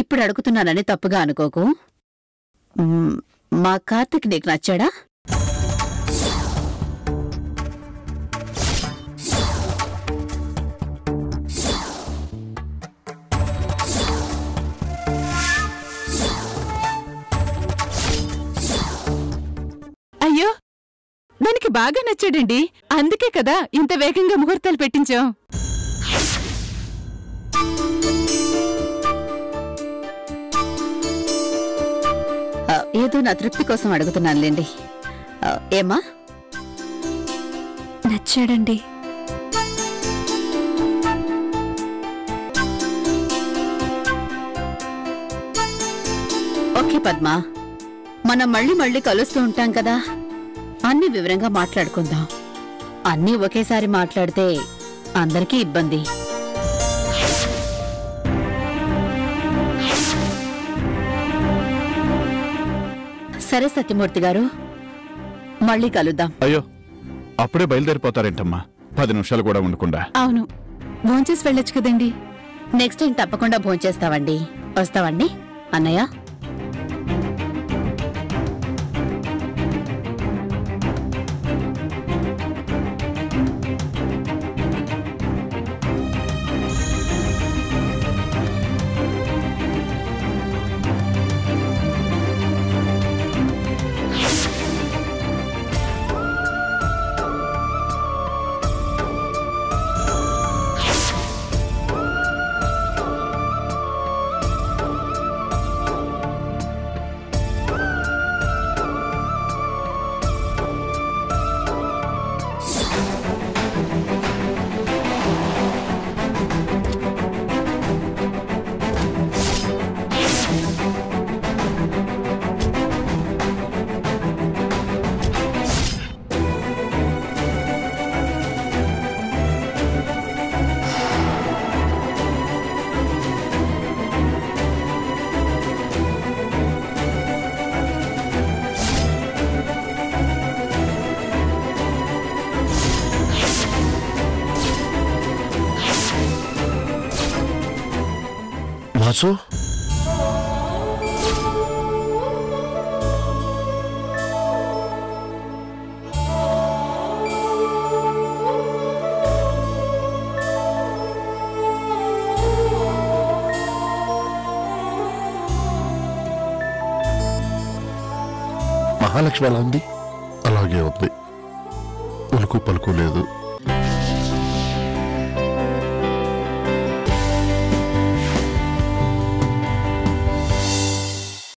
ఇప్పుడు అడుగుతున్నానని తప్పుగా అనుకోకు మ్, మా కార్తిక్ నీకు నచ్చాడా అయ్యో దానికి బాగా నచ్చాడండి అందుకే కదా ఇంత వేగంగా ముహూర్తాలు పెట్టించాం ఆ, ఏదో నా తృప్తి కోసం అడుగుతున్నానులేండి ఆ, ఏమ్మా నచ్చాడండి ఓకే పద్మ మనం మళ్ళీ మళ్ళీ కలుస్తూ ఉంటాం కదా అన్ని వివరంగా మాట్లాడుకుందాం అన్నీ ఒకేసారి మాట్లాడితే అందరికీ ఇబ్బంది సరే సత్యమూర్తి గారు మళ్ళీ కలుద్దాం అయ్యో అప్పుడే బయలుదేరిపోతారేంటమ్మా పది నిమిషాలు కూడా ఉండకుండా అవును భోంచేసి వెళ్ళొచ్చు కదండి నెక్స్ట్ టైం తప్పకుండా భోంచేస్తావండి వస్తావండి అన్నయ్య వాసు మహాలక్ష్మి ఎలా ఉంది అలాగే ఉంది ఉలుకు పలుకు లేదు